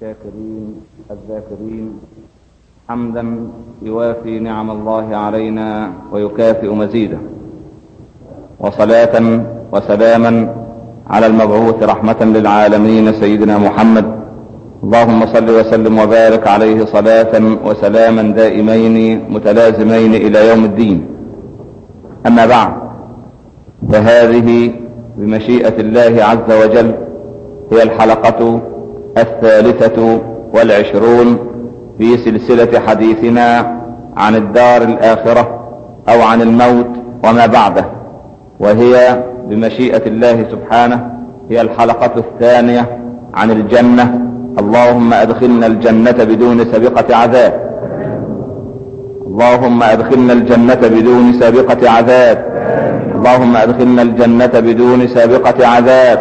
الشاكرين الذاكرين حمدا يوافي نعم الله علينا ويكافئ مزيده وصلاة وسلاما على المبعوث رحمة للعالمين سيدنا محمد اللهم صل وسلم وبارك عليه صلاة وسلاما دائمين متلازمين الى يوم الدين اما بعد فهذه بمشيئة الله عز وجل هي الحلقة الثالثة والعشرون في سلسلة حديثنا عن الدار الآخرة أو عن الموت وما بعده وهي بمشيئة الله سبحانه هي الحلقة الثانية عن الجنة اللهم أدخلنا الجنة بدون سابقة عذاب اللهم أدخلنا الجنة بدون سابقة عذاب اللهم أدخلنا الجنة بدون سابقة عذاب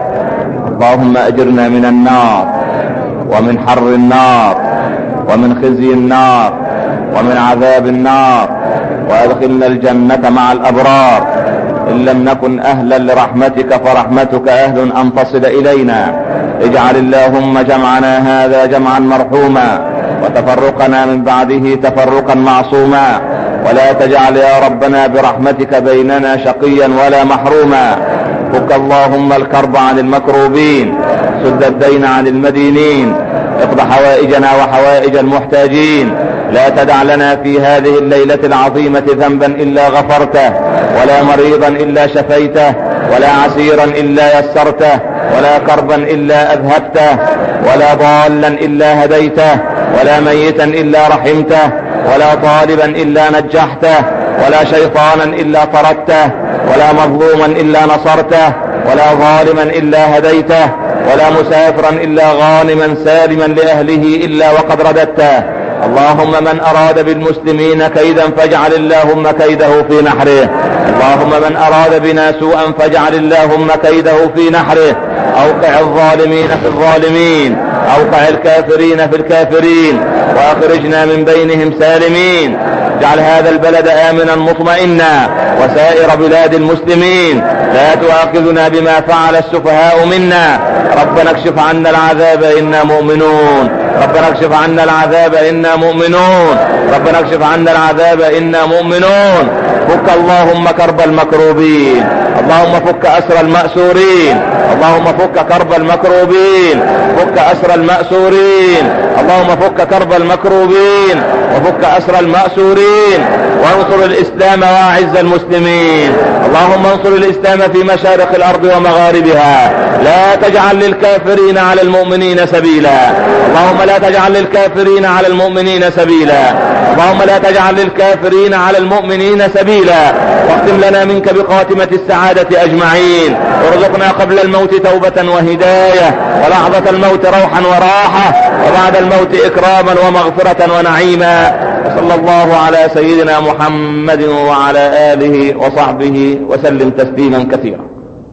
اللهم أجرنا من النار ومن حر النار ومن خزي النار ومن عذاب النار وادخلنا الجنة مع الابرار ان لم نكن اهلا لرحمتك فرحمتك اهل ان تصل الينا اجعل اللهم جمعنا هذا جمعا مرحوما وتفرقنا من بعده تفرقا معصوما ولا تجعل يا ربنا برحمتك بيننا شقيا ولا محروما فك اللهم الكرب عن المكروبين سد الدين عن المدينين اقض حوائجنا وحوائج المحتاجين لا تدع لنا في هذه الليلة العظيمة ذنبا الا غفرته ولا مريضا الا شفيته ولا عسيرا الا يسرته ولا كربا الا اذهبته ولا ضالا الا هديته ولا ميتا الا رحمته ولا طالبا الا نجحته ولا شيطانا الا طردته ولا مظلوما الا نصرته ولا ظالما الا هديته ولا مسافرا الا غانما سالما لاهله الا وقد رددته اللهم من اراد بالمسلمين كيدا فاجعل اللهم كيده في نحره اللهم من اراد بنا سوءا فاجعل اللهم كيده في نحره اوقع الظالمين في الظالمين اوقع الكافرين في الكافرين واخرجنا من بينهم سالمين اجعل هذا البلد امنا مطمئنا وسائر بلاد المسلمين لا تؤاخذنا بما فعل السفهاء منا ربنا اكشف عنا العذاب انا مؤمنون ربنا اكشف عنا العذاب انا مؤمنون ربنا اكشف عنا العذاب انا مؤمنون فك اللهم كرب المكروبين اللهم فك اسر المأسورين اللهم فك كرب المكروبين فك اسر المأسورين اللهم فك كرب المكروبين وفك اسر المأسورين وانصر الاسلام واعز المسلمين اللهم انصر الاسلام في مشارق الارض ومغاربها لا تجعل للكافرين على المؤمنين سبيلا اللهم لا تجعل للكافرين على المؤمنين سبيلا اللهم لا تجعل للكافرين على المؤمنين سبيلا واختم لنا منك بخاتمة السعادة اجمعين وارزقنا قبل الموت توبة وهداية ولحظة الموت روحا وراحة وبعد الموت اكراما ومغفرة ونعيما وصلى الله على سيدنا محمد وعلى اله وصحبه وسلم تسليما كثيرا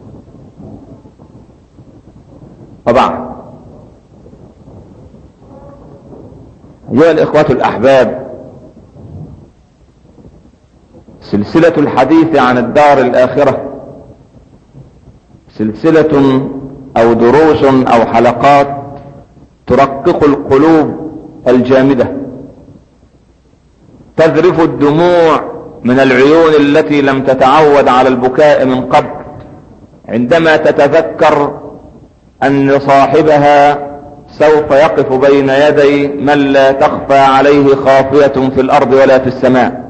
وبعد ايها الاخوة الاحباب سلسلة الحديث عن الدار الاخرة سلسلة او دروس او حلقات ترقق القلوب الجامدة تذرف الدموع من العيون التي لم تتعود على البكاء من قبل عندما تتذكر ان صاحبها سوف يقف بين يدي من لا تخفى عليه خافية في الارض ولا في السماء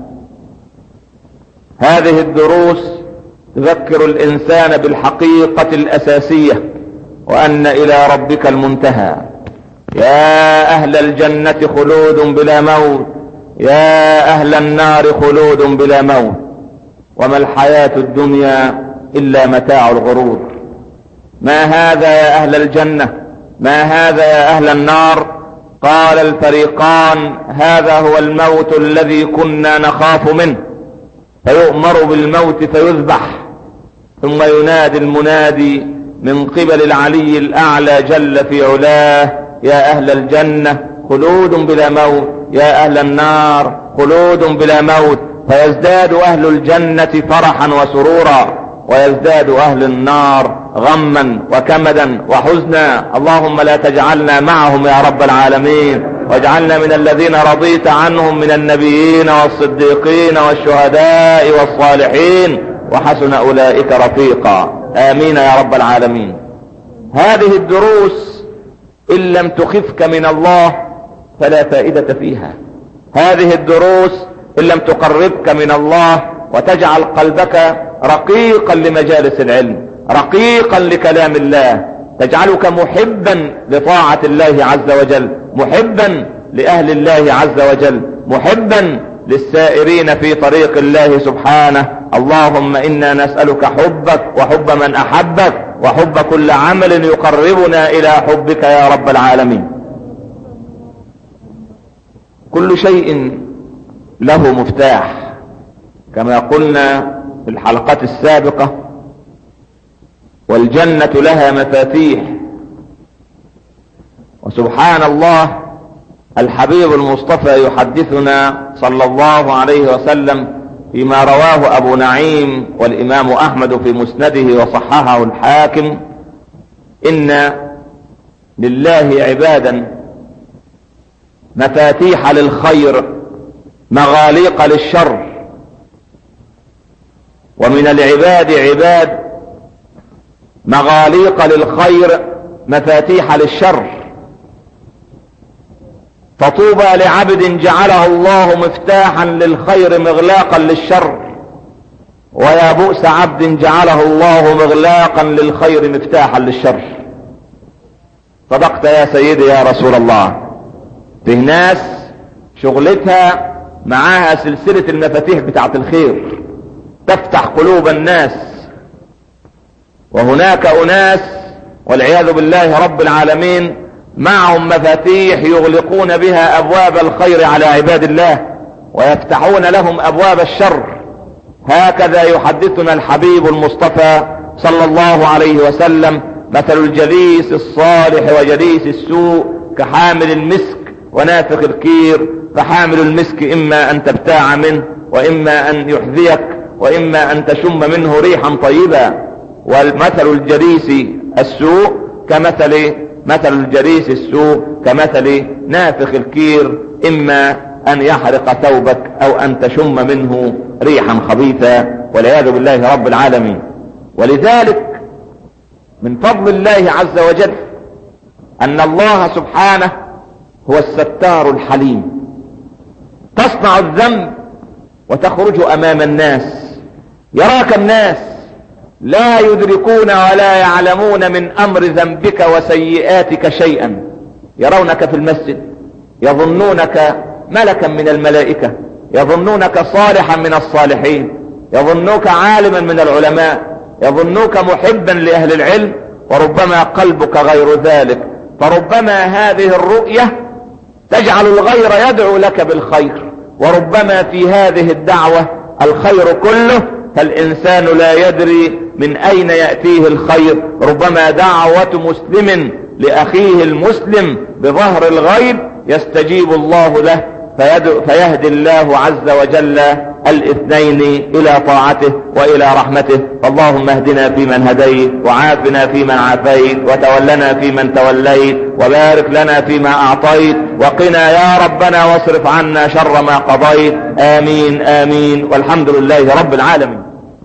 هذه الدروس تذكر الانسان بالحقيقة الاساسية وان الى ربك المنتهى يا اهل الجنة خلود بلا موت يا اهل النار خلود بلا موت وما الحياة الدنيا الا متاع الغرور ما هذا يا اهل الجنة ما هذا يا اهل النار قال الفريقان هذا هو الموت الذي كنا نخاف منه فيؤمر بالموت فيذبح ثم ينادي المنادي من قبل العلي الاعلى جل في علاه يا اهل الجنة خلود بلا موت يا اهل النار خلود بلا موت فيزداد اهل الجنة فرحا وسرورا ويزداد اهل النار غما وكمدا وحزنا اللهم لا تجعلنا معهم يا رب العالمين واجعلنا من الذين رضيت عنهم من النبيين والصديقين والشهداء والصالحين وحسن اولئك رفيقا امين يا رب العالمين هذه الدروس ان لم تخفك من الله فلا فائدة فيها هذه الدروس ان لم تقربك من الله وتجعل قلبك رقيقا لمجالس العلم رقيقا لكلام الله تجعلك محبا لطاعة الله عز وجل محبا لأهل الله عز وجل محبا للسائرين في طريق الله سبحانه اللهم إنا نسألك حبك وحب من أحبك وحب كل عمل يقربنا إلى حبك يا رب العالمين كل شيء له مفتاح كما قلنا في الحلقات السابقة والجنة لها مفاتيح وسبحان الله الحبيب المصطفى يحدثنا صلى الله عليه وسلم فيما رواه ابو نعيم والامام احمد في مسنده وصححه الحاكم ان لله عبادا مفاتيح للخير مغاليق للشر ومن العباد عباد مغاليق للخير مفاتيح للشر فطوبى لعبد جعله الله مفتاحا للخير مغلاقا للشر ويا بؤس عبد جعله الله مغلاقا للخير مفتاحا للشر صدقت يا سيدي يا رسول الله في ناس شغلتها معاها سلسلة المفاتيح بتاعت الخير تفتح قلوب الناس وهناك اناس والعياذ بالله رب العالمين معهم مفاتيح يغلقون بها ابواب الخير على عباد الله ويفتحون لهم ابواب الشر هكذا يحدثنا الحبيب المصطفى صلى الله عليه وسلم مثل الجليس الصالح وجليس السوء كحامل المسك ونافخ الكير فحامل المسك اما ان تبتاع منه واما ان يحذيك واما ان تشم منه ريحا طيبا والمثل الجليس السوء كمثل مثل الجريس السوء كمثل نافخ الكير اما ان يحرق ثوبك او ان تشم منه ريحا خبيثا والعياذ بالله رب العالمين ولذلك من فضل الله عز وجل ان الله سبحانه هو الستار الحليم تصنع الذنب وتخرج امام الناس يراك الناس لا يدركون ولا يعلمون من امر ذنبك وسيئاتك شيئا يرونك في المسجد يظنونك ملكا من الملائكة يظنونك صالحا من الصالحين يظنوك عالما من العلماء يظنوك محبا لأهل العلم وربما قلبك غير ذلك فربما هذه الرؤية تجعل الغير يدعو لك بالخير وربما في هذه الدعوة الخير كله فالإنسان لا يدري من أين يأتيه الخير ربما دعوة مسلم لأخيه المسلم بظهر الغيب يستجيب الله له فيهدي الله عز وجل الاثنين الى طاعته والى رحمته اللهم اهدنا فيمن هديت وعافنا فيمن عافيت وتولنا فيمن توليت وبارك لنا فيما اعطيت وقنا يا ربنا واصرف عنا شر ما قضيت امين امين والحمد لله رب العالمين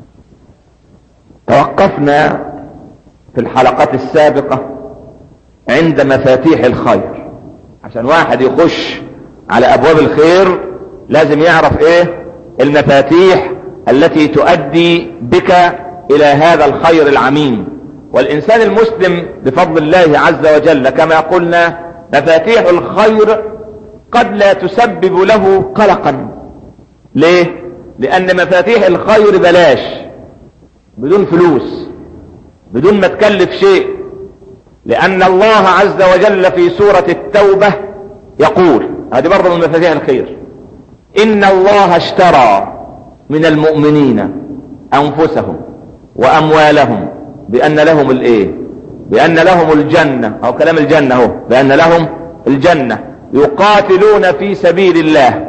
توقفنا في الحلقات السابقة عند مفاتيح الخير عشان واحد يخش على ابواب الخير لازم يعرف ايه المفاتيح التي تؤدي بك الى هذا الخير العميم والانسان المسلم بفضل الله عز وجل كما قلنا مفاتيح الخير قد لا تسبب له قلقا ليه لان مفاتيح الخير بلاش بدون فلوس بدون ما تكلف شيء لان الله عز وجل في سورة التوبة يقول هذه برضه من مفاتيح الخير ان الله اشترى من المؤمنين انفسهم واموالهم بان لهم الايه بان لهم الجنة او كلام الجنة هو بان لهم الجنة يقاتلون في سبيل الله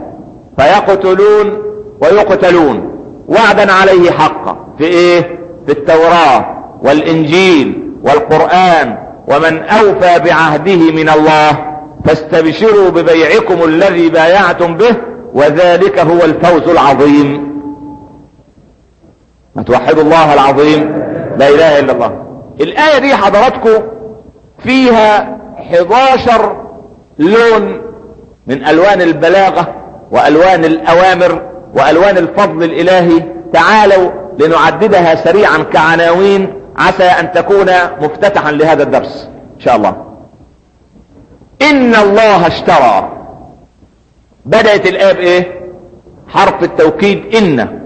فيقتلون ويقتلون وعدا عليه حقا في ايه في التوراة والانجيل والقرآن ومن اوفى بعهده من الله فاستبشروا ببيعكم الذي بايعتم به وذلك هو الفوز العظيم ما توحدوا الله العظيم لا اله الا الله الاية دي حضراتكم فيها 11 لون من الوان البلاغة والوان الاوامر والوان الفضل الالهي تعالوا لنعددها سريعا كعناوين عسى ان تكون مفتتحا لهذا الدرس ان شاء الله ان الله اشترى بدأت الآية بإيه حرف التوكيد إن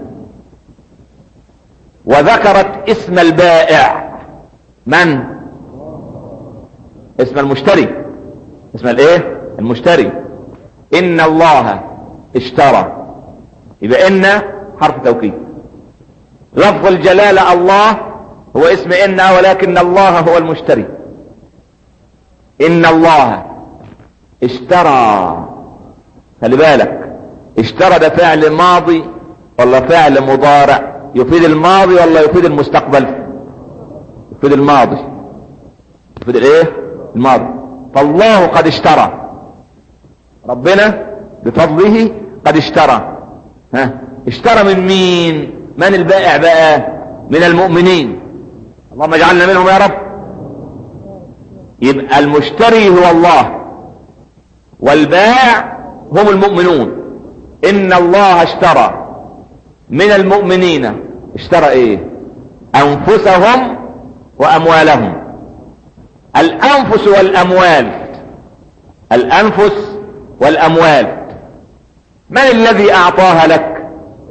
وذكرت اسم البائع من اسم المشتري اسم الايه المشتري ان الله اشترى يبقى ان حرف توكيد لفظ الجلالة الله هو اسم ان ولكن الله هو المشتري ان الله اشترى خلي بالك اشترى ده فعل ماضي ولا فعل مضارع يفيد الماضي ولا يفيد المستقبل يفيد الماضي يفيد الايه الماضي فالله قد اشترى ربنا بفضله قد اشترى ها اشترى من مين من البائع بقى من المؤمنين اللهم اجعلنا منهم يا رب يبقى المشتري هو الله والبائع هم المؤمنون ان الله اشترى من المؤمنين اشترى ايه انفسهم واموالهم الانفس والاموال الانفس والاموال من الذي اعطاها لك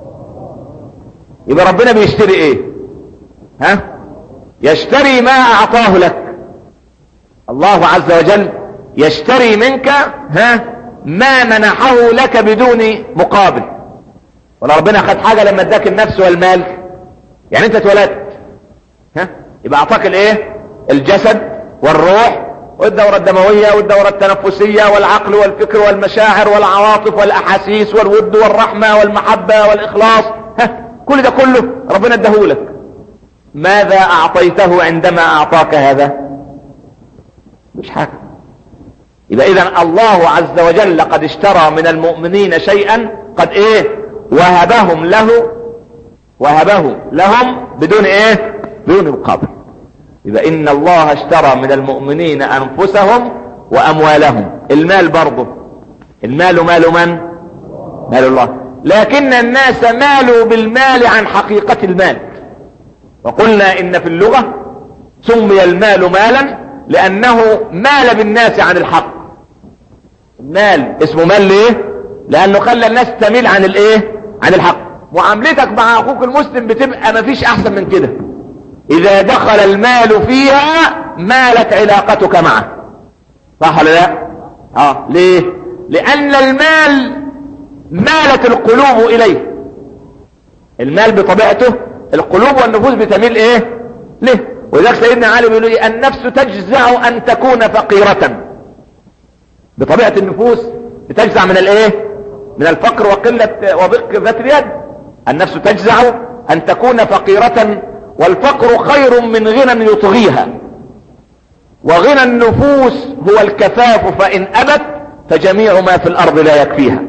يبقى ربنا بيشتري ايه ها يشتري ما اعطاه لك الله عز وجل يشتري منك ها ما منحه لك بدون مقابل ولا ربنا خد حاجة لما اداك النفس والمال يعني انت اتولدت ها يبقى اعطاك الايه الجسد والروح والدورة الدموية والدورة التنفسية والعقل والفكر والمشاعر والعواطف والاحاسيس والود والرحمة والمحبة والاخلاص ها كل ده كله ربنا اداهولك ماذا اعطيته عندما اعطاك هذا مش حاجة يبقى اذا الله عز وجل قد اشترى من المؤمنين شيئا قد ايه وهبهم له وهبه لهم بدون ايه بدون مقابل يبقى ان الله اشترى من المؤمنين انفسهم واموالهم المال برضه المال مال من مال الله لكن الناس مالوا بالمال عن حقيقة المال وقلنا ان في اللغة سمي المال مالا لانه مال بالناس عن الحق المال اسمه مال ليه لانه خلى الناس تميل عن الايه عن الحق معاملتك مع اخوك المسلم بتبقى مفيش احسن من كده اذا دخل المال فيها مالت علاقتك معه صح ولا لا اه ليه لان المال مالت القلوب اليه المال بطبيعته القلوب والنفوس بتميل ايه ليه ولذلك سيدنا علي بيقول ايه النفس تجزع ان تكون فقيرة بطبيعة النفوس بتجزع من الايه من الفقر وقلة وضيق ذات اليد النفس تجزع ان تكون فقيرة والفقر خير من غنى يطغيها وغنى النفوس هو الكفاف فان ابت فجميع ما في الارض لا يكفيها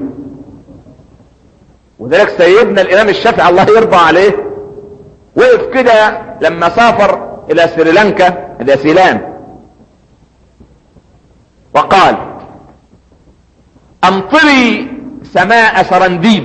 وذلك سيدنا الامام الشافعي الله يرضى عليه وقف كده لما سافر الى سريلانكا الى سيلان وقال امطري سماء سرنديب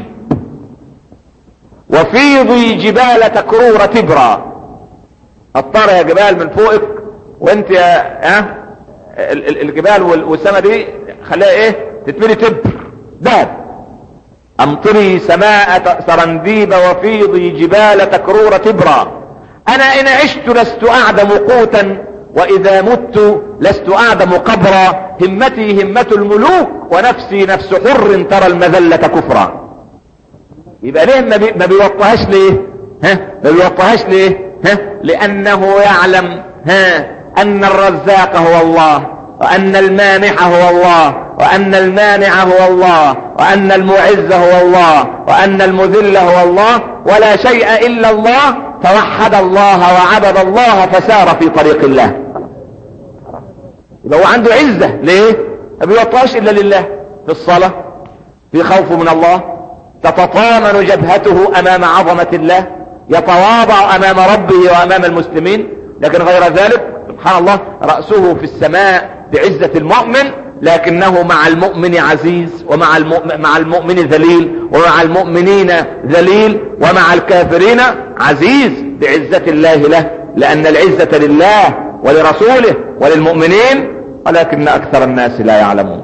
وفيضي جبال تكرور تبرى اطر يا جبال من فوقك وانت يا ها الجبال والسماء دي خليها ايه تتملي تبر دهب امطري سماء سرنديب وفيضي جبال تكرور تبرى انا ان عشت لست اعدم قوتا واذا مت لست اعدم قبرا همتي همة الملوك ونفسي نفس حر ترى المذلة كفرا يبقى ليه ما بيوطهاش ليه ها ما بيوطهاش ليه ها لانه يعلم ها ان الرزاق هو الله وان المانح هو الله وأن المانع هو الله وأن المعز هو الله وأن المذل هو الله ولا شيء إلا الله توحد الله وعبد الله فسار في طريق الله يبقى هو عنده عزة ليه ما بيوطاش إلا لله في الصلاة في خوف من الله تتطامن جبهته أمام عظمة الله يتواضع أمام ربه وأمام المسلمين لكن غير ذلك سبحان الله رأسه في السماء بعزة المؤمن لكنه مع المؤمن عزيز ومع المؤمن, مع المؤمن ذليل ومع المؤمنين ذليل ومع الكافرين عزيز بعزة الله له لأن العزة لله ولرسوله وللمؤمنين ولكن أكثر الناس لا يعلمون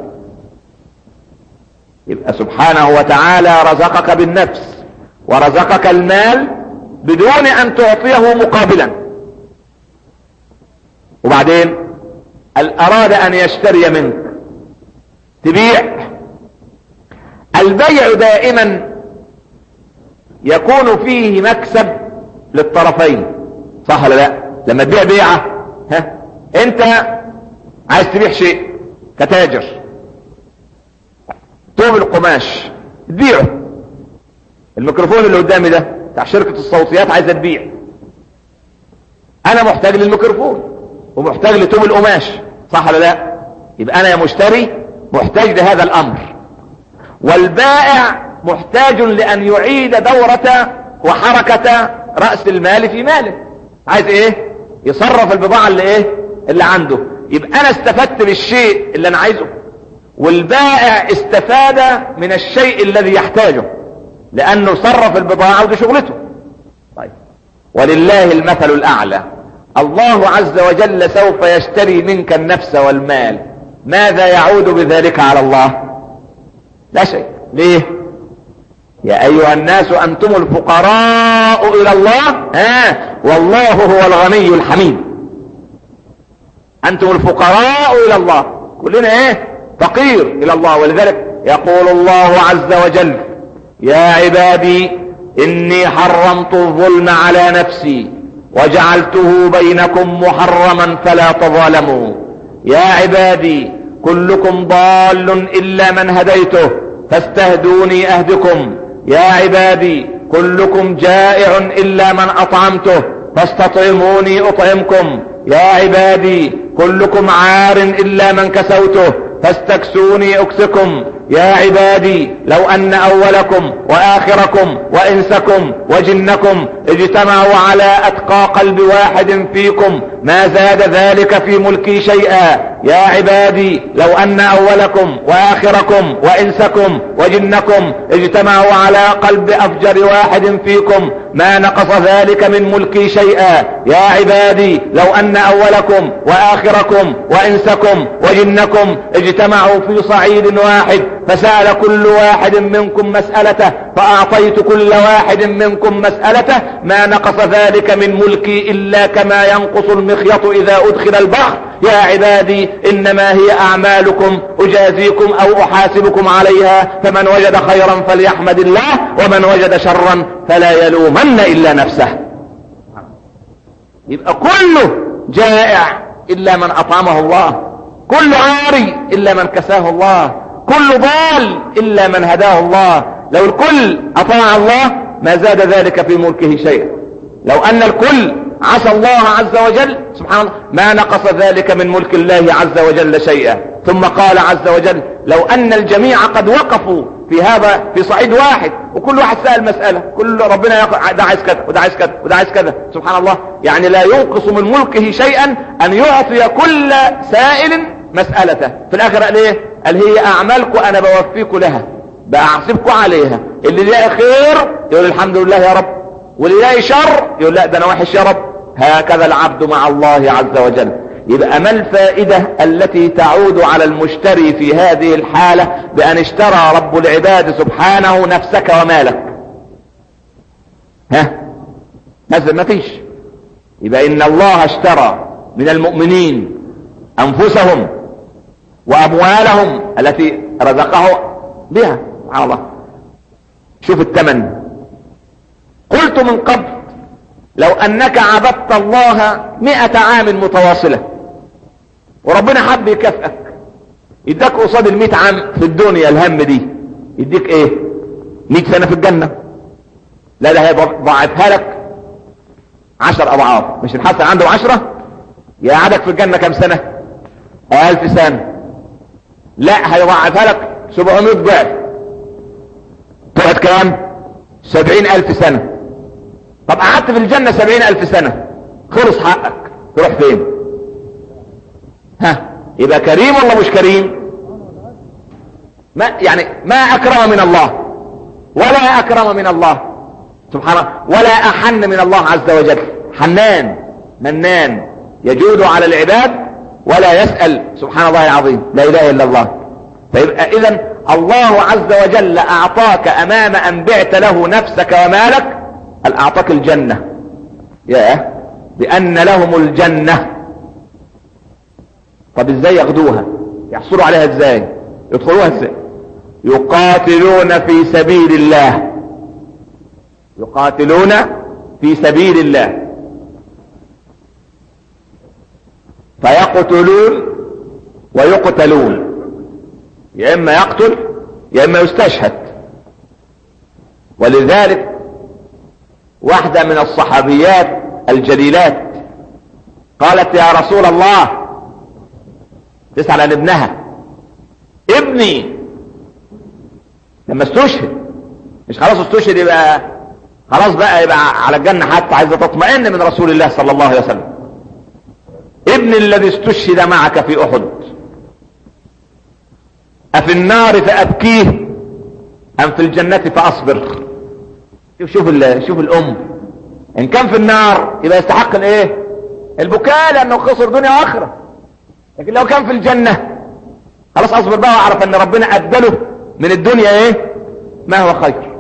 يبقى سبحانه وتعالى رزقك بالنفس ورزقك المال بدون أن تعطيه مقابلا وبعدين اراد ان يشتري منك تبيع البيع دائما يكون فيه مكسب للطرفين صح ولا لا لما تبيع بيعة ها انت عايز تبيع شيء كتاجر توب القماش تبيعه الميكروفون اللي قدامي ده بتاع شركة الصوتيات عايز تبيع انا محتاج للميكروفون ومحتاج لتوم القماش صح ولا لا يبقى انا يا مشتري محتاج لهذا الامر والبائع محتاج لان يعيد دورة وحركة رأس المال في ماله عايز ايه يصرف البضاعة اللي ايه اللي عنده يبقى انا استفدت بالشيء اللي انا عايزه والبائع استفاد من الشيء الذي يحتاجه لانه صرف البضاعة ودي شغلته طيب ولله المثل الاعلى الله عز وجل سوف يشتري منك النفس والمال ماذا يعود بذلك على الله لا شيء ليه يا ايها الناس انتم الفقراء الى الله ها والله هو الغني الحميد انتم الفقراء الى الله كلنا ايه فقير الى الله ولذلك يقول الله عز وجل يا عبادي اني حرمت الظلم على نفسي وجعلته بينكم محرما فلا تظالموا يا عبادي كلكم ضال الا من هديته فاستهدوني اهدكم يا عبادي كلكم جائع الا من اطعمته فاستطعموني اطعمكم يا عبادي كلكم عار الا من كسوته فاستكسوني اكسكم يا عبادي لو ان اولكم واخركم وانسكم وجنكم اجتمعوا على اتقى قلب واحد فيكم ما زاد ذلك في ملكي شيئا يا عبادي لو ان اولكم واخركم وانسكم وجنكم اجتمعوا على قلب افجر واحد فيكم ما نقص ذلك من ملكي شيئا يا عبادي لو ان اولكم واخركم وانسكم وجنكم اجتمعوا في صعيد واحد فسأل كل واحد منكم مسألته فأعطيت كل واحد منكم مسألته ما نقص ذلك من ملكي إلا كما ينقص المخيط إذا أدخل البحر يا عبادي إنما هي أعمالكم أجازيكم أو أحاسبكم عليها فمن وجد خيرا فليحمد الله ومن وجد شرا فلا يلومن إلا نفسه يبقى كله جائع إلا من أطعمه الله كل عاري إلا من كساه الله كل ضال إلا من هداه الله لو الكل أطاع الله ما زاد ذلك في ملكه شيئا لو أن الكل عصى الله عز وجل سبحان الله ما نقص ذلك من ملك الله عز وجل شيئا ثم قال عز وجل لو أن الجميع قد وقفوا في هذا في صعيد واحد وكل واحد سأل مسألة كل ربنا يقع ده عايز كذا وده عايز كذا وده عايز كذا سبحان الله يعني لا ينقص من ملكه شيئا أن يعطي كل سائل مسألته في الآخر قال ايه قال هي اعمالكم انا بوفيكم لها بأحسبكم عليها اللي يلاقي خير يقول الحمد لله يا رب واللي يلاقي شر يقول لا ده انا وحش يا رب هكذا العبد مع الله عز وجل يبقى ما الفائدة التي تعود على المشتري في هذه الحالة بأن اشترى رب العباد سبحانه نفسك ومالك ها ما فيش يبقى إن الله اشترى من المؤمنين أنفسهم واموالهم التي رزقه بها سبحان الله شوف الثمن قلت من قبل لو انك عبدت الله مئة عام متواصلة وربنا حب يكافئك يديك قصاد المئة عام في الدنيا الهم دي يديك ايه مئة سنة في الجنة لا ده هيضاعفها لك عشر اضعاف مش الحسن عنده عشرة يقعدك في الجنة كم سنة الف سنة لا هيضاعفها لك 700 ضعف تقعد كام سبعين الف سنة طب قعدت في الجنة سبعين الف سنة خلص حقك تروح فين ها يبقى كريم ولا مش كريم ما يعني ما اكرم من الله ولا اكرم من الله سبحانه ولا احن من الله عز وجل حنان منان يجود على العباد ولا يسأل سبحان الله العظيم لا اله الا الله فيبقى اذا الله عز وجل اعطاك امام ان بعت له نفسك ومالك هل اعطاك الجنة يا بان لهم الجنة طب ازاي ياخدوها يحصلوا عليها ازاي يدخلوها ازاي يقاتلون في سبيل الله يقاتلون في سبيل الله فيقتلون ويقتلون يا اما يقتل يا اما يستشهد ولذلك واحدة من الصحابيات الجليلات قالت يا رسول الله تسأل عن ابنها ابني لما استشهد مش خلاص استشهد يبقى خلاص بقى يبقى على الجنة حتى عايزة تطمئن من رسول الله صلى الله عليه وسلم ابن الذي استشهد معك في احد افي النار فابكيه ام في الجنة فاصبر شوف شوف, شوف الام ان كان في النار يبقى يستحق الايه البكاء لانه خسر دنيا واخره لكن لو كان في الجنة خلاص اصبر بقى واعرف ان ربنا ادله من الدنيا ايه ما هو خير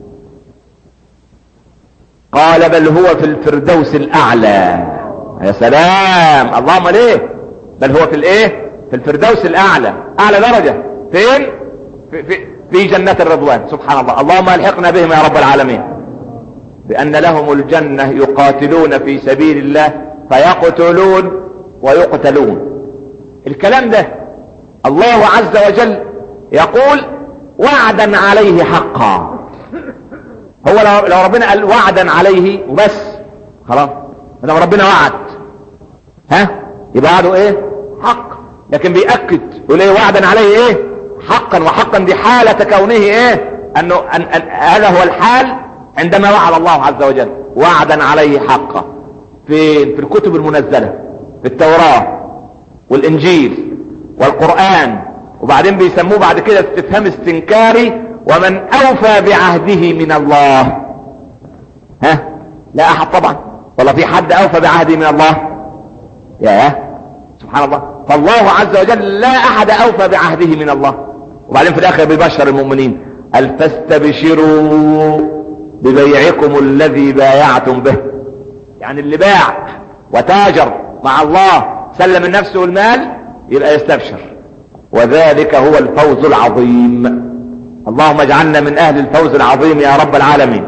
قال بل هو في الفردوس الاعلى يا سلام اللهم ليه بل هو في الايه في الفردوس الاعلى اعلى درجة فين في, في, في جنة الرضوان سبحان الله اللهم الحقنا بهم يا رب العالمين بان لهم الجنة يقاتلون في سبيل الله فيقتلون ويقتلون الكلام ده الله عز وجل يقول وعدا عليه حقا هو لو, لو ربنا قال وعدا عليه وبس خلاص لو ربنا وعد ها يبقى وعده ايه حق لكن بيأكد يقول ايه وعدا عليه ايه حقا وحقا دي حالة كونه ايه انه أن أن هذا هو الحال عندما وعد الله عز وجل وعدا عليه حقا فين في الكتب المنزلة في التوراة والانجيل والقرآن وبعدين بيسموه بعد كده استفهام استنكاري ومن اوفى بعهده من الله ها لا احد طبعا ولا في حد اوفى بعهده من الله يا سبحان الله فالله عز وجل لا احد اوفى بعهده من الله وبعدين في الاخر بيبشر المؤمنين قال فاستبشروا ببيعكم الذي بايعتم به يعني اللي باع وتاجر مع الله سلم النفس والمال يبقى يستبشر وذلك هو الفوز العظيم اللهم اجعلنا من اهل الفوز العظيم يا رب العالمين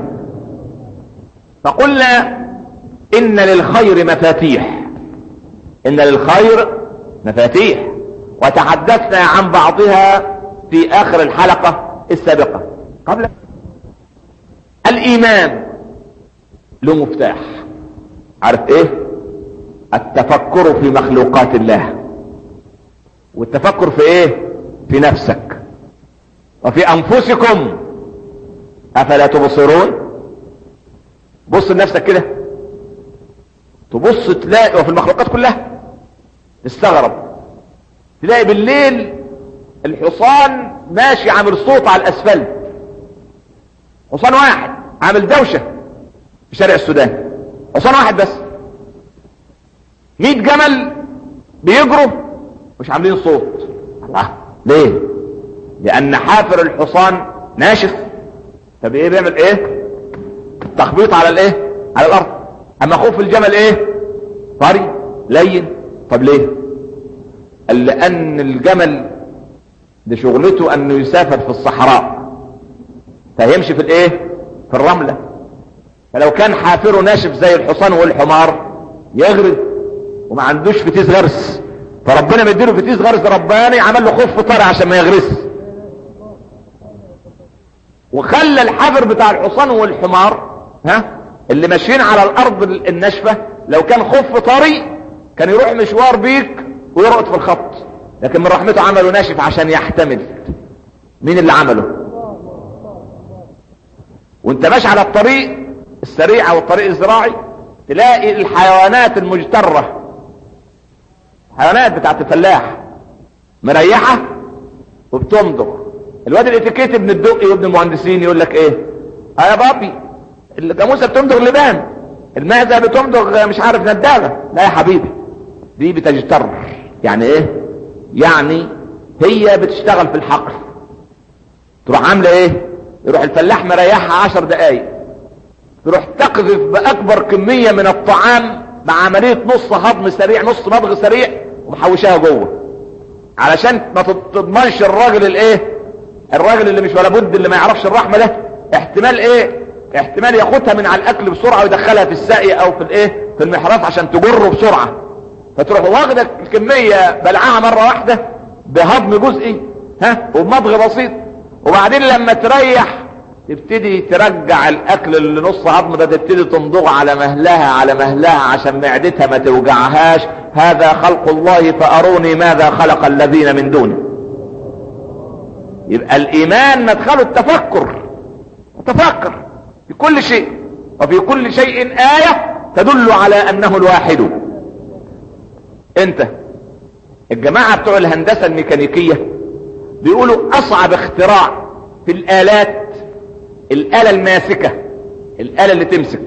فقلنا ان للخير مفاتيح ان للخير مفاتيح وتحدثنا عن بعضها في اخر الحلقة السابقة قبل الايمان له مفتاح عارف ايه التفكر في مخلوقات الله والتفكر في ايه في نفسك وفي انفسكم افلا تبصرون بص لنفسك كده تبص تلاقي وفي المخلوقات كلها تستغرب تلاقي بالليل الحصان ماشي عامل صوت على الاسفلت حصان واحد عامل دوشة في شارع السودان حصان واحد بس مئة جمل بيجروا مش عاملين صوت الله ليه لان حافر الحصان ناشف طب ايه بيعمل ايه تخبيط على الايه على الارض اما خوف الجمل ايه طري لين طب ليه قال لان الجمل ده شغلته انه يسافر في الصحراء فيمشي في الايه في الرملة فلو كان حافره ناشف زي الحصان والحمار يغرد وما عندوش فتيس غرس فربنا مديله فتيس غرس رباني عمل له خف طري عشان ما يغرس وخلى الحفر بتاع الحصان والحمار ها اللي ماشيين على الارض الناشفه لو كان خف طري كان يروح مشوار بيك ويرقد في الخط لكن من رحمته عمله ناشف عشان يحتمل مين اللي عمله وانت ماشي على الطريق السريع او الطريق الزراعي تلاقي الحيوانات المجترة حيوانات بتاعت الفلاح مريحة وبتمضغ الواد الاتيكيت ابن الدقي وابن المهندسين يقول لك ايه اه يا بابي الجاموسه بتمضغ لبان المعزه بتمضغ مش عارف نداغه لا يا حبيبي دي بتجتر يعني ايه يعني هي بتشتغل في الحقل تروح عامله ايه يروح الفلاح مريحها عشر دقايق تروح تقذف باكبر كمية من الطعام مع عملية نص هضم سريع نص مضغ سريع ومحوشاها جوه علشان ما تضمنش الراجل الايه الراجل اللي مش ولا بد اللي ما يعرفش الرحمة ده احتمال ايه احتمال ياخدها من على الاكل بسرعة ويدخلها في الساقية او في الايه في المحراث عشان تجره بسرعة فتروح واخدة الكمية بلعها مرة واحدة بهضم جزئي ها وبمضغ بسيط وبعدين لما تريح تبتدي ترجع الاكل اللي نص هضم ده تبتدي تمضغ على مهلها على مهلها عشان معدتها ما توجعهاش هذا خلق الله فاروني ماذا خلق الذين من دونه يبقى الايمان مدخله التفكر تفكر في كل شيء وفي كل شيء آية تدل على انه الواحد انت الجماعة بتوع الهندسة الميكانيكية بيقولوا اصعب اختراع في الالات الآلة الماسكة الآلة اللي تمسك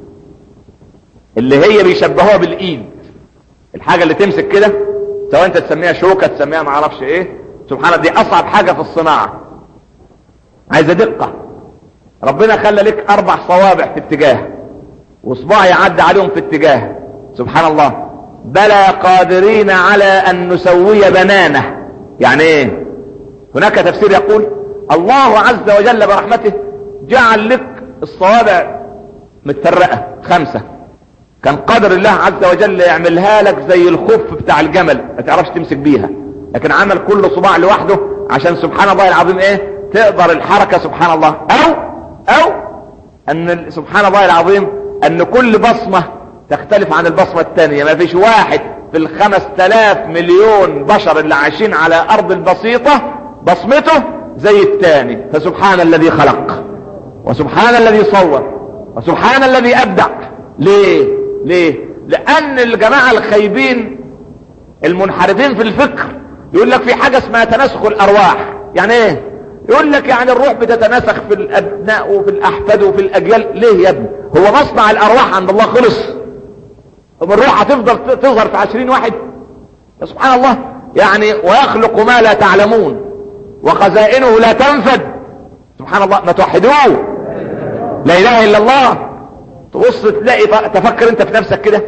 اللي هي بيشبهوها بالايد الحاجة اللي تمسك كده سواء انت تسميها شوكة تسميها معرفش ايه سبحان الله دي اصعب حاجة في الصناعة عايزة دقة ربنا خلى لك اربع صوابع في اتجاه وصباع يعدي عليهم في اتجاه سبحان الله بلى قادرين على ان نسوي بنانه يعني ايه هناك تفسير يقول الله عز وجل برحمته جعل لك الصوابع متفرقة خمسة كان قدر الله عز وجل يعملها لك زي الخف بتاع الجمل ما تعرفش تمسك بيها لكن عمل كل صباع لوحده عشان سبحان الله العظيم ايه تقدر الحركة سبحان الله او او ان سبحان الله العظيم ان كل بصمة تختلف عن البصمة الثانية ما فيش واحد في الخمس تلاف مليون بشر اللي عايشين على ارض البسيطة بصمته زي الثاني فسبحان الذي خلق وسبحان الذي صور وسبحان الذي ابدع ليه ليه لان الجماعة الخيبين المنحرفين في الفكر يقول لك في حاجة اسمها تناسخ الارواح يعني ايه يقول لك يعني الروح بتتناسخ في الابناء وفي الاحفاد وفي الاجيال ليه يا ابني هو مصنع الارواح عند الله خلص طب الروح هتفضل تظهر في عشرين واحد يا سبحان الله يعني ويخلق ما لا تعلمون وخزائنه لا تنفد سبحان الله ما توحدوه لا اله الا الله تبص تلاقي تفكر انت في نفسك كده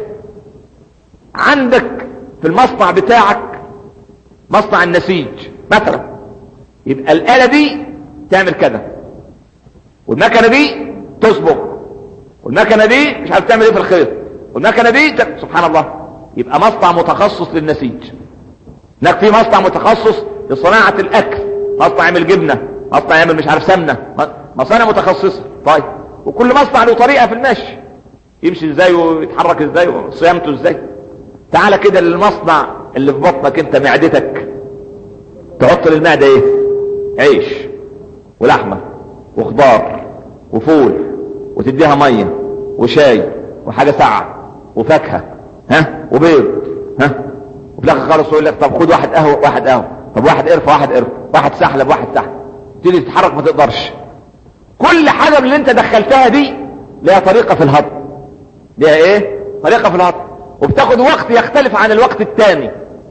عندك في المصنع بتاعك مصنع النسيج مثلا يبقى الآلة دي تعمل كذا والمكنة دي تصبغ والمكنة دي مش عارف تعمل ايه في الخيط والمكنة دي ت... سبحان الله يبقى مصنع متخصص للنسيج هناك في مصنع متخصص لصناعة الاكل مصنع يعمل جبنة مصنع يعمل مش عارف سمنة مصانع متخصصة طيب وكل مصنع له طريقة في المشي يمشي ازاي ويتحرك ازاي وصيامته ازاي تعالى كده للمصنع اللي في بطنك انت معدتك تحط للمعدة ايه عيش ولحمة وخضار وفول وتديها مية وشاي وحاجة ساعة وفاكهة ها وبيض ها وفي الاخر خالص يقول لك طب خد واحد قهوة واحد قهوة طب واحد قرفة واحد قرفة واحد سحلب واحد سحلب تيجي تتحرك ما تقدرش كل حاجة من اللي انت دخلتها دي لها طريقة في الهضم لها ايه طريقة في الهضم وبتاخد وقت يختلف عن الوقت الثاني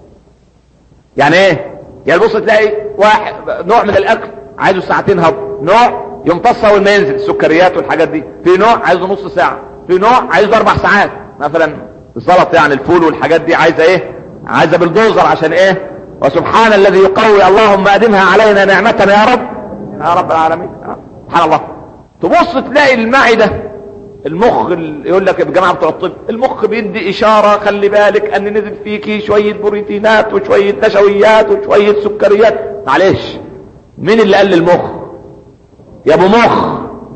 يعني ايه يعني بص تلاقي واحد نوع من الاكل عايزه ساعتين هضم نوع يمتص اول ما ينزل السكريات والحاجات دي في نوع عايزه نص ساعة في نوع عايزه اربع ساعات مثلا السلطه يعني الفول والحاجات دي عايزه ايه عايزه بالدوزر عشان ايه وسبحان الذي يقوي اللهم ادمها علينا نعمة يا رب يا رب العالمين سبحان الله تبص تلاقي المعدة المخ يقول لك الجماعة بتوع الطب المخ بيدي اشارة خلي بالك ان نزل فيكي شوية بروتينات وشوية نشويات وشوية سكريات معلش مين اللي قال للمخ يا ابو مخ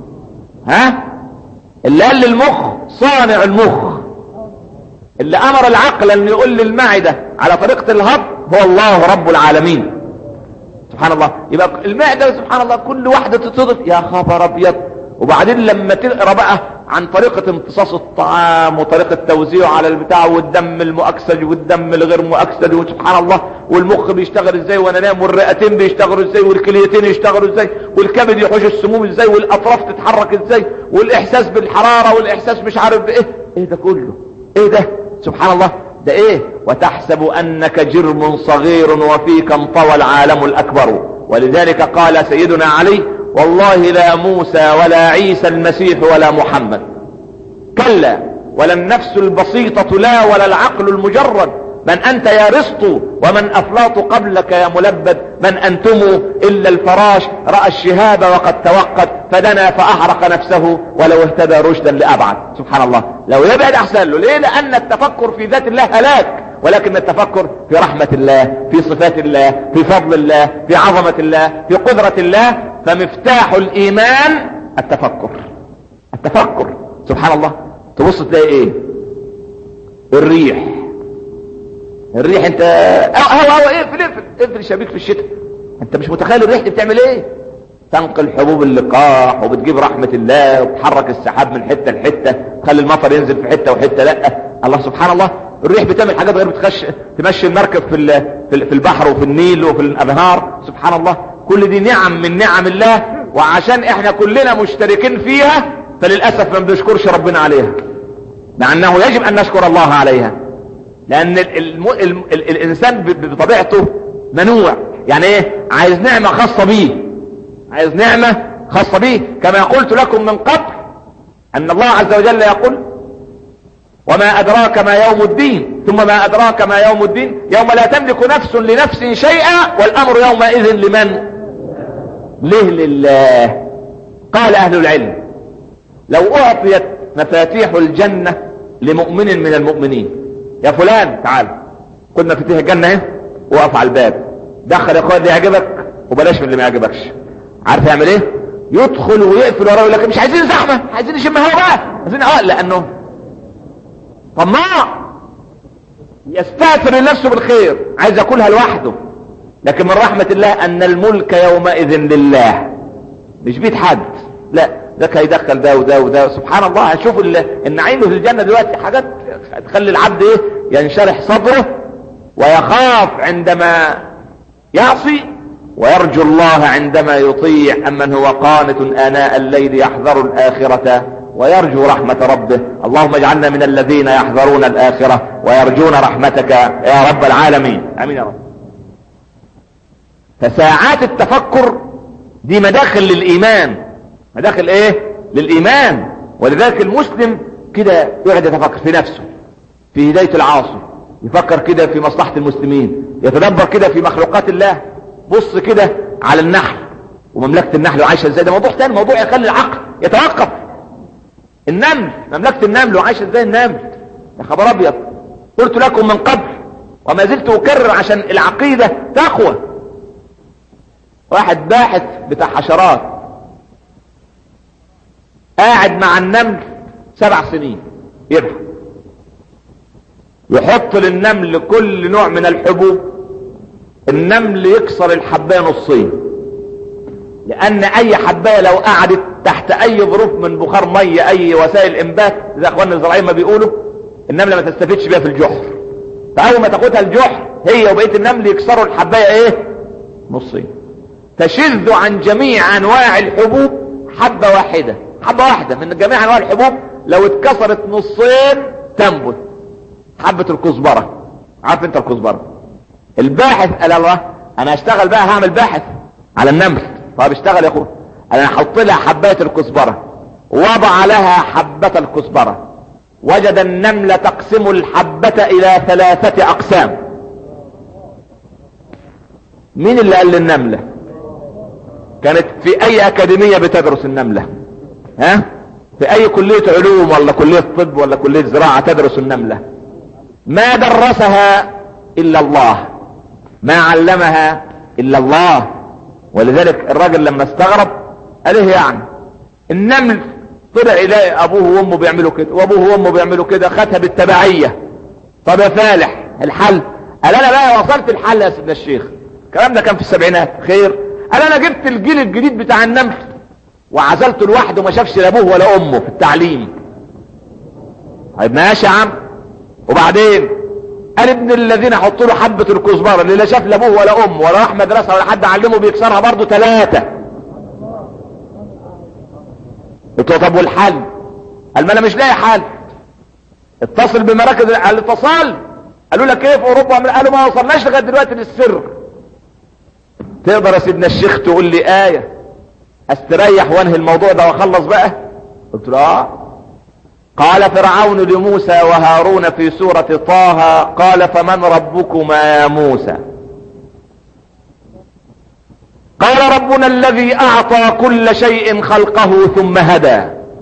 ها اللي قال للمخ صانع المخ اللي امر العقل ان يقول للمعدة على طريقة الهضم هو الله رب العالمين سبحان الله يبقى المعدة سبحان الله كل واحدة تتصدف يا خبر ابيض وبعدين لما تقرا بقى عن طريقة امتصاص الطعام وطريقة توزيعه على البتاع والدم المؤكسج والدم الغير مؤكسج وسبحان الله والمخ بيشتغل ازاي وانا نام والرئتين بيشتغلوا ازاي والكليتين يشتغلوا ازاي والكبد يحوش السموم ازاي والاطراف تتحرك ازاي والاحساس بالحرارة والاحساس مش عارف بايه ايه ده كله ايه ده سبحان الله ده ايه وتحسب انك جرم صغير وفيك انطوى العالم الاكبر ولذلك قال سيدنا علي والله لا موسى ولا عيسى المسيح ولا محمد كلا ولا النفس البسيطة لا ولا العقل المجرد من انت يا رسط ومن افلاط قبلك يا ملبد من انتم الا الفراش رأى الشهاب وقد توقد فدنا فاحرق نفسه ولو اهتدى رشدا لابعد سبحان الله لو يبعد احسن له ليه لان التفكر في ذات الله هلاك ولكن التفكر في رحمة الله في صفات الله في فضل الله في عظمة الله في قدرة الله فمفتاح الايمان التفكر التفكر سبحان الله تبص تلاقي ايه الريح الريح انت هو هو اقفل اقفل اقفل الشبيك في الشتاء انت مش متخيل الريح دي بتعمل ايه تنقل حبوب اللقاح وبتجيب رحمة الله وبتحرك السحاب من حتة لحتة تخلي المطر ينزل في حتة وحتة لا الله سبحان الله الريح بتعمل حاجات غير بتخش تمشي المركب في في البحر وفي النيل وفي الانهار سبحان الله كل دي نعم من نعم الله وعشان احنا كلنا مشتركين فيها فللأسف ما بنشكرش ربنا عليها مع انه يجب ان نشكر الله عليها لان الم... الم... ال... الانسان بطبيعته منوع يعني ايه عايز نعمة خاصة بيه عايز نعمة خاصة بيه كما قلت لكم من قبل ان الله عز وجل يقول وما ادراك ما يوم الدين ثم ما ادراك ما يوم الدين يوم لا تملك نفس لنفس شيئا والامر يومئذ لمن ليه لله قال اهل العلم لو اعطيت مفاتيح الجنة لمؤمن من المؤمنين يا فلان تعال خد مفاتيح الجنة اهي وقف على الباب دخل يا اخويا اللي يعجبك وبلاش من اللي ما يعجبكش عارف يعمل ايه يدخل ويقفل وراه يقول لك مش عايزين زحمه عايزين نشم هوا بقى عايزين هوا لانه طماع يستاثر لنفسه بالخير عايز ياكلها لوحده لكن من رحمة الله ان الملك يومئذ لله مش بيت حد لا ده هيدخل ده وده وده سبحان الله هشوف النعيم في الجنة دلوقتي حاجات تخلي العبد ايه ينشرح صدره ويخاف عندما يعصي ويرجو الله عندما يطيع أمن هو قانت آناء الليل يحذر الآخرة ويرجو رحمة ربه اللهم اجعلنا من الذين يحذرون الآخرة ويرجون رحمتك يا رب العالمين امين يا رب فساعات التفكر دي مداخل للإيمان مداخل ايه للإيمان ولذلك المسلم كده يقعد يتفكر في نفسه في هداية العاصي يفكر كده في مصلحة المسلمين يتدبر كده في مخلوقات الله بص كده على النحل ومملكة النحل وعايشة ازاي ده موضوع تاني موضوع يخلي العقل يتوقف النمل مملكة النمل وعايشة ازاي النمل يا خبر ابيض قلت لكم من قبل وما زلت اكرر عشان العقيدة تقوى واحد باحث بتاع حشرات قاعد مع النمل سبع سنين يبحث يحط للنمل كل نوع من الحبوب النمل يكسر الحباية نصين لان اي حباية لو قعدت تحت اي ظروف من بخار مية اي وسائل انبات زي اخواننا الزراعيين ما بيقولوا النملة ما تستفدش بيها في الجحر فاول ما تاخدها الجحر هي وبقية النمل يكسروا الحباية ايه نصين تشذ عن جميع انواع الحبوب حبة واحدة حبة واحدة من جميع انواع الحبوب لو اتكسرت نصين تنبت حبة الكزبرة عارف انت الكزبرة الباحث قال الله انا اشتغل بقى هعمل باحث على النمل طب اشتغل يا اخويا انا احط لها حبايه الكزبره وضع لها حبه الكزبره وجد النمل تقسم الحبه الى ثلاثه اقسام مين اللي قال للنمله كانت في اي اكاديميه بتدرس النمله ها في اي كلية علوم ولا كلية طب ولا كلية زراعة تدرس النملة ما درسها الا الله ما علمها الا الله ولذلك الراجل لما استغرب قال ايه يعني النمل طلع يلاقي ابوه وامه بيعملوا كده وابوه وامه بيعملوا كده خدها بالتبعية طب يا فالح الحل قال انا بقى وصلت الحل يا سيدنا الشيخ الكلام ده كان في السبعينات خير قال انا جبت الجيل الجديد بتاع النمل وعزلته لوحده ما شافش لا ابوه ولا امه في التعليم طيب ماشي يا عم وبعدين قال ابن الذين حطوا له حبة الكزبرة اللي لا شاف لا ابوه ولا امه ولا راح مدرسة ولا حد علمه بيكسرها برضه ثلاثة قلت له طب والحل قال ما انا مش لاقي حل اتصل بمراكز الاتصال قالوا لك ايه في اوروبا قالوا ما وصلناش لغايه دلوقتي للسر تقدر يا سيدنا الشيخ تقول لي ايه استريح وانهي الموضوع ده واخلص بقى قلت له اه قال فرعون لموسى وهارون في سورة طه قال فمن ربكما يا موسى قال ربنا الذي اعطى كل شيء خلقه ثم هدى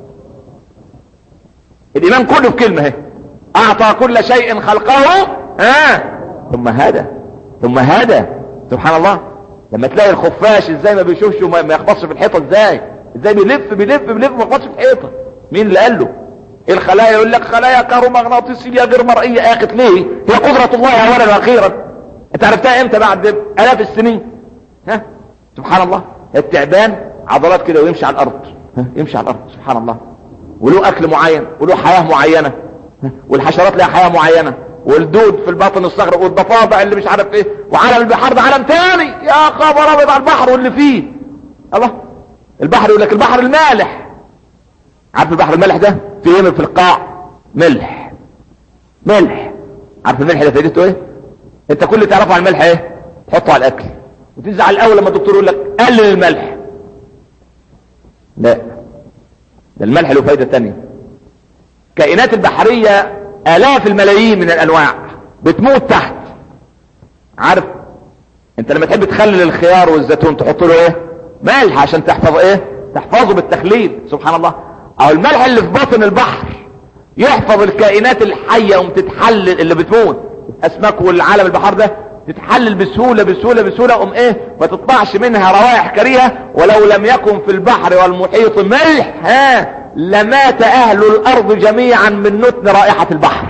الايمان كله في كلمة اعطى كل شيء خلقه ها ثم هدى ثم هدى سبحان الله لما تلاقي الخفاش ازاي ما بيشوفش وما يخبطش في الحيطه ازاي ازاي بيلف بيلف بيلف ما يخبطش في الحيطه مين اللي قال له ايه الخلايا يقول لك خلايا كهرومغناطيسيه غير مرئيه يا اخي ليه هي قدره الله اولا واخيرا انت عرفتها امتى بعد الاف السنين ها سبحان الله التعبان عضلات كده ويمشي على الارض ها؟ يمشي على الارض سبحان الله وله اكل معين وله حياه معينه ها؟ والحشرات لها حياه معينه والدود في الباطن الصخر والضفادع اللي مش عارف ايه وعالم البحار ده عالم تاني يا خبر ابيض على البحر واللي فيه الله البحر يقول لك البحر المالح عارف البحر المالح ده في ايه في القاع ملح ملح عارف الملح ده فايدته ايه انت كل اللي تعرفه عن الملح ايه تحطه على الاكل وتزعل الاول لما الدكتور يقول لك قلل الملح لا ده الملح له فايده تانية كائنات البحريه الاف الملايين من الانواع بتموت تحت عارف انت لما تحب تخلل الخيار والزيتون تحط له ايه ملح عشان تحفظ ايه تحفظه بالتخليل سبحان الله او الملح اللي في باطن البحر يحفظ الكائنات الحية وتتحلل اللي بتموت اسماك والعالم البحر ده تتحلل بسهولة بسهولة بسهولة ام ايه ما تطلعش منها روائح كريهة ولو لم يكن في البحر والمحيط ملح ها لمات اهل الارض جميعا من نتن رائحة البحر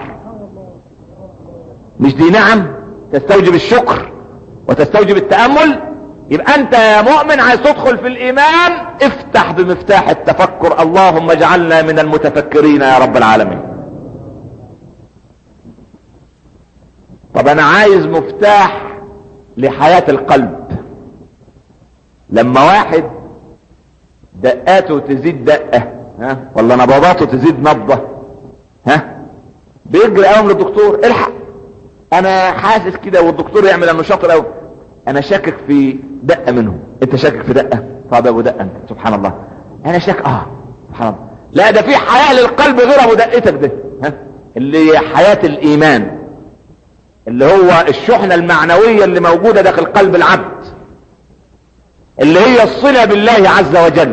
مش دي نعم تستوجب الشكر وتستوجب التأمل يبقى انت يا مؤمن عايز تدخل في الايمان افتح بمفتاح التفكر اللهم اجعلنا من المتفكرين يا رب العالمين طب انا عايز مفتاح لحياة القلب لما واحد دقاته تزيد دقة ها ولا نبضاته تزيد نبضة ها بيجري قوم للدكتور الحق انا حاسس كده والدكتور يعمل انه شاطر قوي انا شاكك في دقة منه انت شاكك في دقة طب ابو دقة انت سبحان الله انا شاك اه سبحان الله لا ده في حياة للقلب غير ابو دقتك ده ها اللي هي حياة الايمان اللي هو الشحنة المعنوية اللي موجودة داخل قلب العبد اللي هي الصلة بالله عز وجل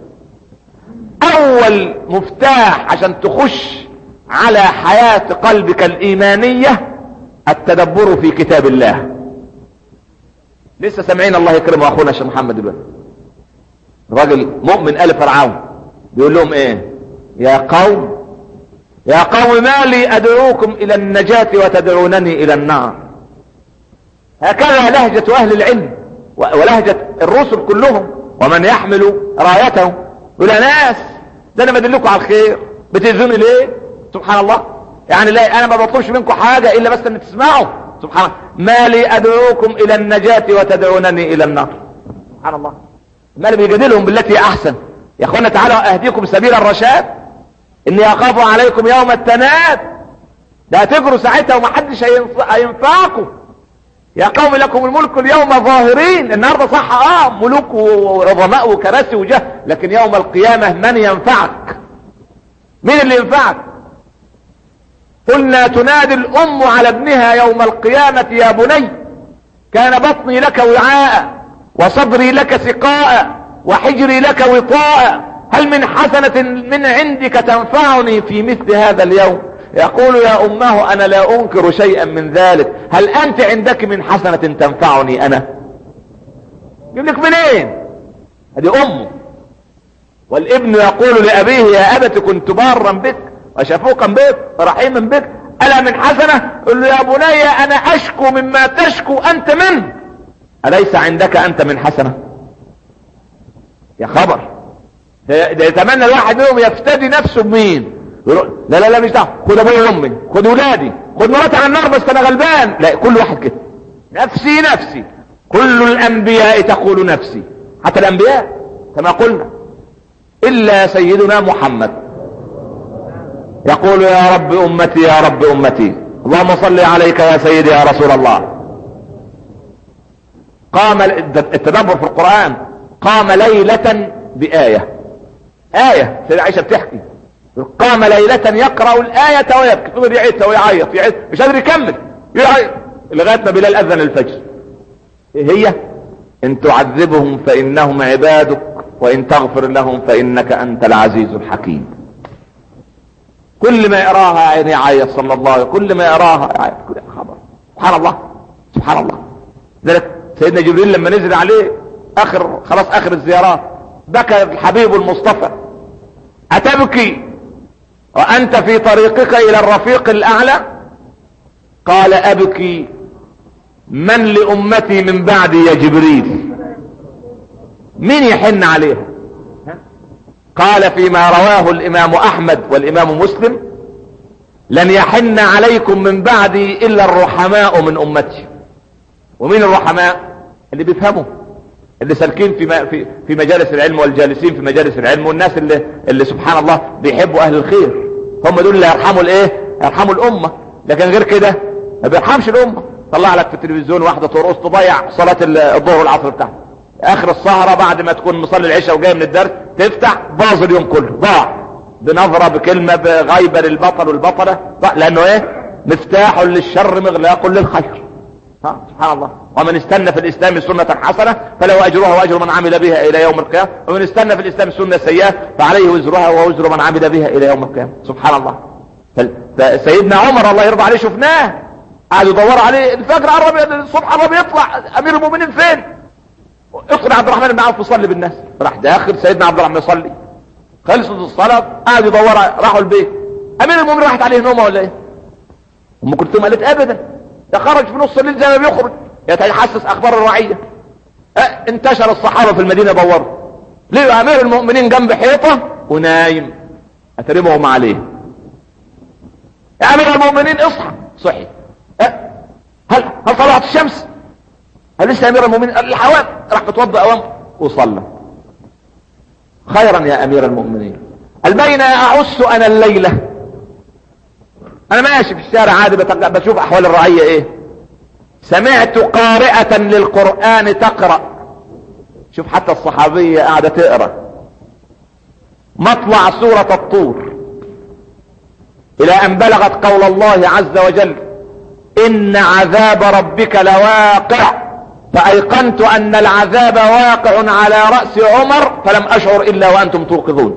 اول مفتاح عشان تخش على حياة قلبك الايمانية التدبر في كتاب الله لسه سامعين الله يكرمه اخونا الشيخ محمد دلوقتي راجل مؤمن ال فرعون بيقول لهم ايه يا قوم يا قوم ما لي ادعوكم الى النجاة وتدعونني الى النار هكذا لهجة اهل العلم ولهجة الرسل كلهم ومن يحمل رايتهم يقول يا ناس ده انا بدلكم على الخير بتأذوني ليه سبحان الله يعني لا انا ما بطلبش منكم حاجة الا بس ان تسمعوا سبحان الله ما لي ادعوكم الى النجاة وتدعونني الى النار سبحان الله ما اللي بيجادلهم بالتي احسن يا اخوانا تعالوا اهديكم سبيل الرشاد اني اخاف عليكم يوم التناد ده هتجروا ساعتها ومحدش هينفعكم يا قوم لكم الملك اليوم ظاهرين النهارده صح اه ملوك وعظماء وكراسي وجه لكن يوم القيامة من ينفعك مين اللي ينفعك قلنا تنادي الام على ابنها يوم القيامة يا بني كان بطني لك وعاء وصدري لك سقاء وحجري لك وطاء هل من حسنة من عندك تنفعني في مثل هذا اليوم يقول يا امه انا لا انكر شيئا من ذلك هل انت عندك من حسنة تنفعني انا جيب لك منين هذه امه والابن يقول لابيه يا ابت كنت بارا بك وشفوقا بك رحيما بك الا من حسنة قل له يا بني انا اشكو مما تشكو انت منه اليس عندك انت من حسنة يا خبر ده يتمنى الواحد منهم يفتدي نفسه بمين لا لا لا مش دعوه خد ابويا وامي خد ولادي خد مراتي على النار بس انا غلبان لا كل واحد كده نفسي نفسي كل الانبياء تقول نفسي حتى الانبياء كما قلنا الا سيدنا محمد يقول يا رب امتي يا رب امتي اللهم صل عليك يا سيدي يا رسول الله قام التدبر في القرآن قام ليلة بآية آية سيدة عائشة بتحكي قام ليلة يقرأ الآية ويبكي ثم يعيدها ويعيط يعيط مش قادر يكمل يعيط لغاية ما بلال أذن الفجر ايه هي ان تعذبهم فإنهم عبادك وإن تغفر لهم فإنك أنت العزيز الحكيم كل ما يقراها عيني يعيط صلى الله عليه كل ما يقراها يعيط كل خبر سبحان الله سبحان الله ذلك سيدنا جبريل لما نزل عليه اخر خلاص اخر الزيارات بكى الحبيب المصطفى اتبكي وانت في طريقك الى الرفيق الاعلى قال ابكي من لامتي من بعدي يا جبريل مين يحن عليها قال فيما رواه الامام احمد والامام مسلم لن يحن عليكم من بعدي الا الرحماء من امتي ومين الرحماء اللي بيفهموا اللي سالكين في في في مجالس العلم والجالسين في مجالس العلم والناس اللي اللي سبحان الله بيحبوا اهل الخير هم دول اللي يرحموا الايه يرحموا الامه لكن غير كده ما بيرحمش الامه طلع لك في التلفزيون واحده ترقص تضيع صلاه الظهر والعصر بتاعها اخر السهرة بعد ما تكون مصلي العشاء وجاي من الدرس تفتح باظ اليوم كله ضاع بنظرة بكلمة بغيبة للبطل والبطلة لانه ايه مفتاح للشر مغلاق للخير ها سبحان الله ومن استنى في الاسلام سنة حسنة فله اجرها واجر من عمل بها الى يوم القيامة ومن استنى في الاسلام سنة سيئة فعليه وزرها ووزر من عمل بها الى يوم القيامة سبحان الله فسيدنا عمر الله يرضى عليه شفناه قعدوا يدوروا عليه الفجر قرب الصبح قرب يطلع امير المؤمنين فين ادخل عبد الرحمن بن عوف يصلي بالناس راح داخل سيدنا عبد الرحمن يصلي خلصت الصلاة قعد يدور راحوا البيت امير المؤمنين راحت عليه نومه ولا ايه ام كلثوم قالت ابدا ده خرج في نص الليل زي ما بيخرج يتحسس اخبار الرعية اه انتشر الصحابة في المدينة دوروا ليه امير المؤمنين جنب حيطة ونايم اترمهم عليه يا امير المؤمنين اصحى صحي اه هل هل طلعت الشمس قال لسه امير المؤمنين قال الحوام راح اتوضا اوام وصلى خيرا يا امير المؤمنين قال بين اعس انا الليله انا ماشي في الشارع عادي بشوف احوال الرعيه ايه سمعت قارئة للقرآن تقرأ شوف حتى الصحابية قاعدة تقرأ مطلع سورة الطور الى ان بلغت قول الله عز وجل ان عذاب ربك لواقع فايقنت ان العذاب واقع على رأس عمر فلم اشعر الا وانتم توقظون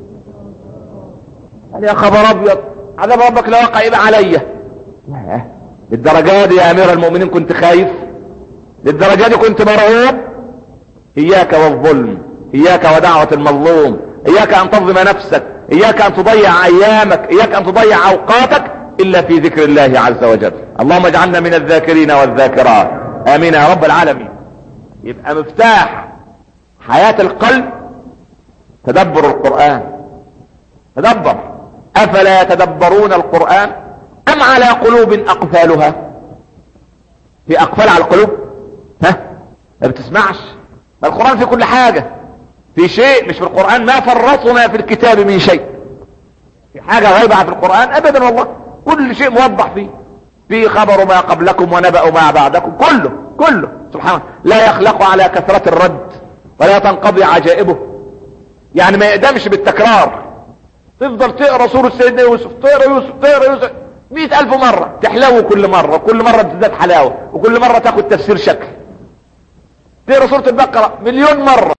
قال يا خبر ابيض عذاب ربك لواقع يبقى عليا للدرجة دي يا امير المؤمنين كنت خايف للدرجة دي كنت مرعوب اياك والظلم اياك ودعوة المظلوم اياك ان تظلم نفسك اياك ان تضيع ايامك اياك ان تضيع اوقاتك الا في ذكر الله عز وجل اللهم اجعلنا من الذاكرين والذاكرات امين يا رب العالمين يبقى مفتاح حياة القلب تدبر القرآن تدبر افلا يتدبرون القرآن ام على قلوب اقفالها في اقفال على القلوب ها ما بتسمعش ما القرآن في كل حاجة في شيء مش في القرآن ما فرطنا في الكتاب من شيء في حاجة غايبة في القرآن ابدا والله كل شيء موضح فيه في خبر ما قبلكم ونبأ ما بعدكم كله كله سبحان الله لا يخلق على كثرة الرد ولا تنقضي عجائبه يعني ما يقدمش بالتكرار تفضل تقرا سورة سيدنا يوسف تقرا يوسف تقرا يوسف مئة ألف مرة تحلو كل مرة وكل مرة تزداد حلاوة وكل مرة تاخد تفسير شكل تقرا سورة البقرة مليون مرة